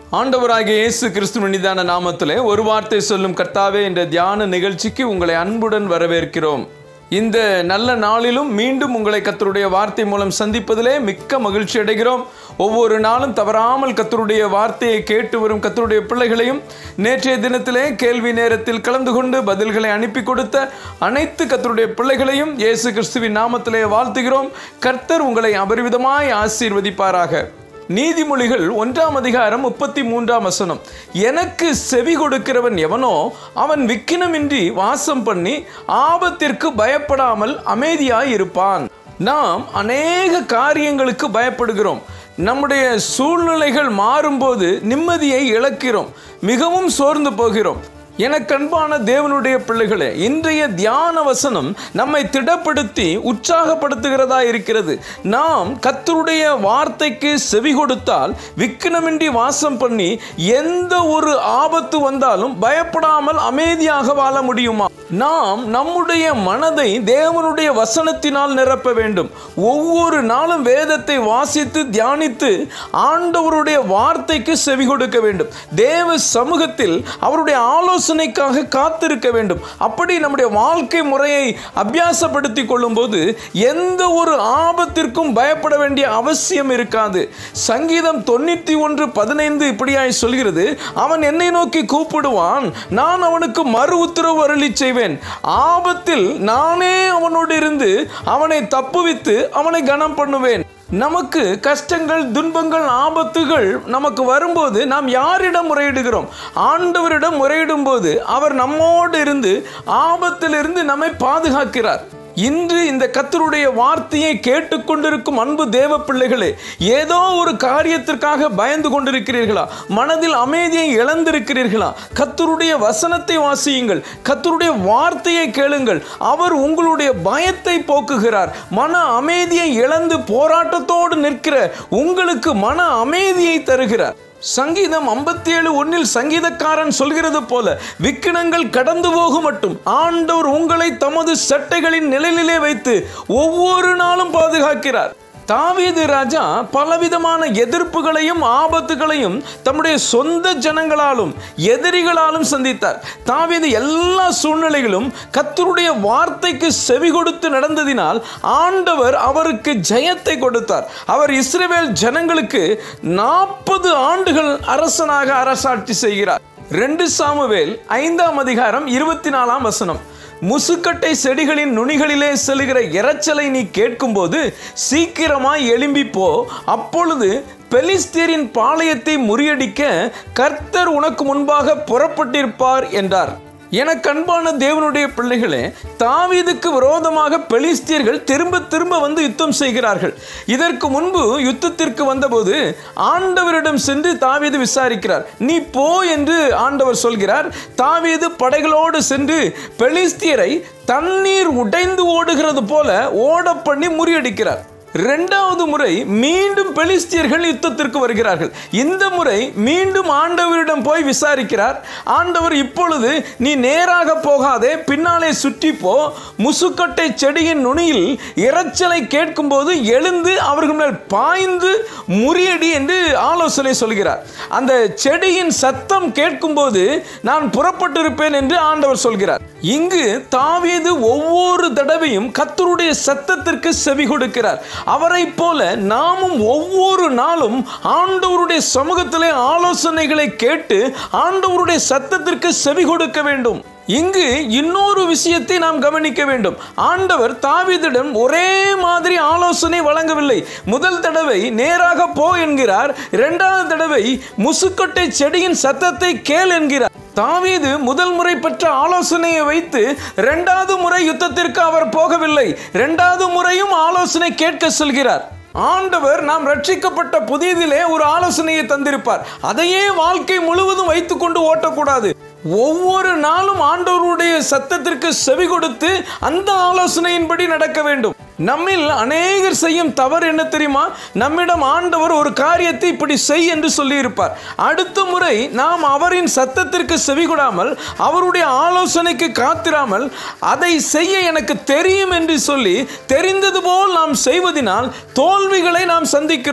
ஆண்டவராகிய இயேசு கிறிஸ்துவின் நிதான நாமத்திலே ஒரு வார்த்தை சொல்லும் கர்த்தாவே என்ற தியான நிகழ்ச்சிக்கு உங்களை அன்புடன் வரவேற்கிறோம் இந்த நல்ல நாளிலும் மீண்டும் உங்களை கத்தருடைய வார்த்தை மூலம் சந்திப்பதிலே மிக்க மகிழ்ச்சி அடைகிறோம் ஒவ்வொரு நாளும் தவறாமல் கத்தருடைய வார்த்தையை கேட்டு வரும் கத்தருடைய பிள்ளைகளையும் நேற்றைய தினத்திலே கேள்வி நேரத்தில் கலந்து கொண்டு பதில்களை அனுப்பி கொடுத்த அனைத்து கத்தருடைய பிள்ளைகளையும் இயேசு கிறிஸ்துவின் நாமத்திலே வாழ்த்துகிறோம் கர்த்தர் உங்களை அபரிவிதமாய் ஆசீர்வதிப்பாராக நீதிமொழிகள் ஒன்றாம் அதிகாரம் முப்பத்தி மூன்றாம் வசனம் எனக்கு செவி கொடுக்கிறவன் எவனோ அவன் விக்கினமின்றி வாசம் பண்ணி ஆபத்திற்கு பயப்படாமல் அமைதியாய் இருப்பான் நாம் அநேக காரியங்களுக்கு பயப்படுகிறோம் நம்முடைய சூழ்நிலைகள் மாறும்போது நிம்மதியை இழக்கிறோம் மிகவும் சோர்ந்து போகிறோம் எனக்கு அன்பான தேவனுடைய பிள்ளைகளே இன்றைய தியான வசனம் நம்மை திடப்படுத்தி உற்சாகப்படுத்துகிறதா இருக்கிறது நாம் கத்தருடைய வார்த்தைக்கு செவி கொடுத்தால் விக்கினமின்றி வாசம் பண்ணி எந்த ஒரு ஆபத்து வந்தாலும் பயப்படாமல் அமைதியாக வாழ முடியுமா நாம் நம்முடைய மனதை தேவனுடைய வசனத்தினால் நிரப்ப வேண்டும் ஒவ்வொரு நாளும் வேதத்தை வாசித்து தியானித்து ஆண்டவருடைய வார்த்தைக்கு செவி கொடுக்க வேண்டும் தேவ சமூகத்தில் அவருடைய ஆலோசனைக்காக காத்திருக்க வேண்டும் அப்படி நம்முடைய வாழ்க்கை முறையை அபியாசப்படுத்தி கொள்ளும்போது எந்த ஒரு ஆபத்திற்கும் பயப்பட வேண்டிய அவசியம் இருக்காது சங்கீதம் தொண்ணூற்றி ஒன்று பதினைந்து இப்படியாய் சொல்கிறது அவன் என்னை நோக்கி கூப்பிடுவான் நான் அவனுக்கு மறு உத்தரவு அருளி செய்வேன் ஆபத்தில் நானே அவனோடு இருந்து அவனை தப்புவித்து அவனை கனம் பண்ணுவேன் நமக்கு கஷ்டங்கள் துன்பங்கள் ஆபத்துகள் நமக்கு வரும்போது நாம் யாரிடம் முறையிடுகிறோம் ஆண்டவரிடம் முறையிடும் போது அவர் நம்மோடு இருந்து ஆபத்திலிருந்து நம்மை பாதுகாக்கிறார் இன்று இந்த கத்தருடைய வார்த்தையை கேட்டுக்கொண்டிருக்கும் அன்பு தேவ பிள்ளைகளே ஏதோ ஒரு காரியத்திற்காக பயந்து கொண்டிருக்கிறீர்களா மனதில் அமைதியை இழந்திருக்கிறீர்களா கத்தருடைய வசனத்தை வாசியுங்கள் கத்தருடைய வார்த்தையை கேளுங்கள் அவர் உங்களுடைய பயத்தை போக்குகிறார் மன அமைதியை இழந்து போராட்டத்தோடு நிற்கிற உங்களுக்கு மன அமைதியை தருகிறார் சங்கீதம் ஐம்பத்தி ஏழு ஒன்னில் சங்கீதக்காரன் சொல்கிறது போல விக்கினங்கள் கடந்து போகும் மட்டும் ஆண்டவர் உங்களை தமது சட்டைகளின் நிழலிலே வைத்து ஒவ்வொரு நாளும் பாதுகாக்கிறார் தாவீது ராஜா பலவிதமான எதிர்ப்புகளையும் ஆபத்துகளையும் தம்முடைய சொந்த ஜனங்களாலும் எதிரிகளாலும் சந்தித்தார் தாவீது எல்லா சூழ்நிலைகளும் கத்தருடைய வார்த்தைக்கு செவி கொடுத்து நடந்ததினால் ஆண்டவர் அவருக்கு ஜெயத்தை கொடுத்தார் அவர் இஸ்ரேல் ஜனங்களுக்கு நாற்பது ஆண்டுகள் அரசனாக அரசாட்சி செய்கிறார் ரெண்டு சாமுவேல் ஐந்தாம் அதிகாரம் இருபத்தி நாலாம் வசனம் முசுக்கட்டை செடிகளின் நுனிகளிலே செல்கிற இரைச்சலை நீ கேட்கும்போது சீக்கிரமாய் எழும்பி போ அப்பொழுது பெலிஸ்தீரின் பாளையத்தை முறியடிக்க கர்த்தர் உனக்கு முன்பாக புறப்பட்டிருப்பார் என்றார் எனக்கு அன்பான தேவனுடைய பிள்ளைகளே தாவீதுக்கு விரோதமாக பெலிஸ்தியர்கள் திரும்ப திரும்ப வந்து யுத்தம் செய்கிறார்கள் இதற்கு முன்பு யுத்தத்திற்கு வந்தபோது ஆண்டவரிடம் சென்று தாவீது விசாரிக்கிறார் நீ போ என்று ஆண்டவர் சொல்கிறார் தாவீது படைகளோடு சென்று பெலிஸ்தியரை தண்ணீர் உடைந்து ஓடுகிறது போல ஓட பண்ணி முறியடிக்கிறார் இரண்டாவது முறை மீண்டும் பெலிஸ்தியர்கள் யுத்தத்திற்கு வருகிறார்கள் இந்த முறை மீண்டும் ஆண்டவரிடம் போய் விசாரிக்கிறார் ஆண்டவர் இப்பொழுது நீ நேராக போகாதே பின்னாலே சுற்றி போ முசுக்கட்டை செடியின் நுனியில் இரைச்சலை கேட்கும்போது எழுந்து அவர்கள் மேல் பாய்ந்து முறியடி என்று ஆலோசனை சொல்கிறார் அந்த செடியின் சத்தம் கேட்கும்போது நான் புறப்பட்டிருப்பேன் என்று ஆண்டவர் சொல்கிறார் இங்கு தாவீது ஒவ்வொரு தடவையும் கத்தருடைய சத்தத்திற்கு செவி கொடுக்கிறார் அவரை போல நாமும் ஒவ்வொரு நாளும் ஆண்டவருடைய சமூகத்திலே ஆலோசனைகளை கேட்டு ஆண்டவருடைய சத்தத்திற்கு செவி கொடுக்க வேண்டும் இங்கு இன்னொரு விஷயத்தை நாம் கவனிக்க வேண்டும் ஆண்டவர் தாவீதிடம் ஒரே மாதிரி ஆலோசனை வழங்கவில்லை முதல் தடவை நேராக போ என்கிறார் இரண்டாவது தடவை முசுக்கொட்டை செடியின் சத்தத்தை கேள் என்கிறார் தாவீது முதல் முறை பெற்ற ஆலோசனையை வைத்து இரண்டாவது முறை யுத்தத்திற்கு அவர் போகவில்லை இரண்டாவது முறையும் ஆலோசனை கேட்க சொல்கிறார் ஆண்டவர் நாம் ரட்சிக்கப்பட்ட புதியதிலே ஒரு ஆலோசனையை தந்திருப்பார் அதையே வாழ்க்கை முழுவதும் வைத்துக்கொண்டு ஓட்டக்கூடாது ஒவ்வொரு நாளும் ஆண்டவருடைய சத்தத்திற்கு செவி கொடுத்து அந்த ஆலோசனையின்படி நடக்க வேண்டும் நம்மில் அநேகர் செய்யும் தவறு என்ன தெரியுமா நம்மிடம் ஆண்டவர் ஒரு காரியத்தை இப்படி செய் என்று சொல்லியிருப்பார் அடுத்த முறை நாம் அவரின் சத்தத்திற்கு செவிகொடாமல் அவருடைய ஆலோசனைக்கு காத்திராமல் அதை செய்ய எனக்கு தெரியும் என்று சொல்லி தெரிந்தது போல் நாம் செய்வதினால் தோல்விகளை நாம் சந்திக்கிறோம்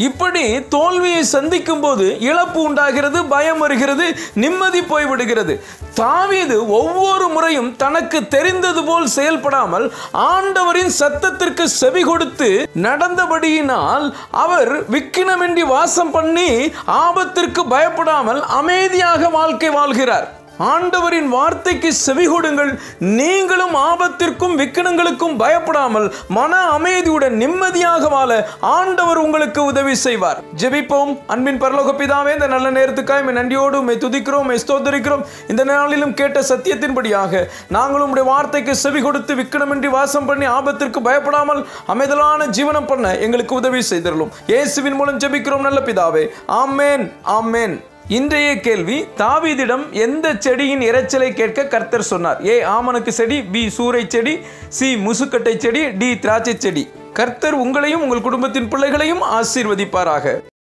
இப்படி தோல்வியை சந்திக்கும் போது இழப்பு உண்டாகிறது பயம் வருகிறது நிம்மதி போய்விடுகிறது தாவீது ஒவ்வொரு முறையும் தனக்கு தெரிந்தது போல் செயல்படாமல் ஆண்டவரின் சத்தத்திற்கு செவி கொடுத்து நடந்தபடியினால் அவர் விக்கினமின்றி வாசம் பண்ணி ஆபத்திற்கு பயப்படாமல் அமைதியாக வாழ்க்கை வாழ்கிறார் ஆண்டவரின் வார்த்தைக்கு செவி கொடுங்கள் நீங்களும் ஆபத்திற்கும் விக்கனங்களுக்கும் பயப்படாமல் மன அமைதியுடன் நிம்மதியாக வாழ ஆண்டவர் உங்களுக்கு உதவி செய்வார் ஜெபிப்போம் அன்பின் பரலோக பிதாவே இந்த நல்ல நேரத்துக்காக உம்மை நன்றியோடு உம்மை துதிக்கிறோம் உம்மை ஸ்தோத்தரிக்கிறோம் இந்த நாளிலும் கேட்ட சத்தியத்தின்படியாக நாங்களும் உடைய வார்த்தைக்கு செவி கொடுத்து விக்கனமின்றி வாசம் பண்ணி ஆபத்திற்கு பயப்படாமல் அமைதலான ஜீவனம் பண்ண எங்களுக்கு உதவி செய்திருளும் இயேசுவின் மூலம் ஜெபிக்கிறோம் நல்ல பிதாவே ஆமேன் ஆமேன் இன்றைய கேள்வி தாவீதிடம் எந்த செடியின் இரைச்சலை கேட்க கர்த்தர் சொன்னார் ஏ ஆமணக்கு செடி பி சூறை செடி சி முசுக்கட்டை செடி டி திராட்சை செடி கர்த்தர் உங்களையும் உங்கள் குடும்பத்தின் பிள்ளைகளையும் ஆசீர்வதிப்பாராக